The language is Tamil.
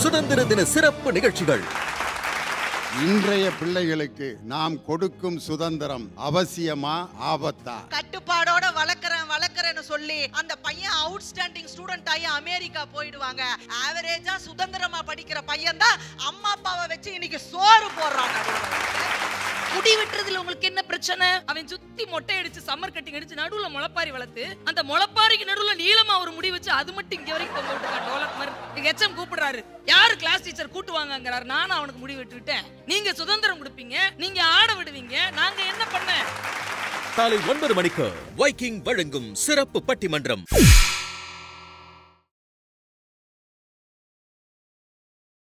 சுதந்திர தின சிறப்பு நிகழ்ச்சிகள் இன்றைய பிள்ளைகளுக்கு நாம் கொடுக்கும் சுதந்திரம் அவசியமா ஆபத்தா கட்டுப்பாடோட வளர்க்கறேன் வளர்க்கறேன்னு சொல்லி அந்த பையன் அவுட்ஸ்டாண்டிங் ஸ்டூடெண்ட் ஆகி அமெரிக்கா போயிடுவாங்க ஆவரேஜா சுதந்திரமா படிக்கிற பையன் தான் அம்மா அப்பாவை வச்சு இன்னைக்கு சோறு போடுறாங்க முடி வெட்டுறதுல உங்களுக்கு என்ன பிரச்சனை அவன் சுத்தி மொட்டை அடிச்சு சம்மர் கட்டிங் அடிச்சு நடுவுல முளைப்பாரி வளர்த்து அந்த முளைப்பாரிக்கு நடுவுல நீளமா ஒரு முடி வச்சு அது மட்டும் இங்க வரைக்கும் தொங்க விட்டுருக்கான் டோலக் மாதிரி எச்எம் கூப்பிடுறாரு யாரு கிளாஸ் டீச்சர் கூட்டு வாங்கங்கிறாரு நானும் அவனுக்கு முடி விட்டுட்டேன் நீங்க சுதந்திரம் கொடுப்பீங்க நீங்க ஆட விடுவீங்க நாங்க என்ன பண்ண காலை ஒன்பது மணிக்கு வைக்கிங் வழங்கும் சிறப்பு பட்டிமன்றம்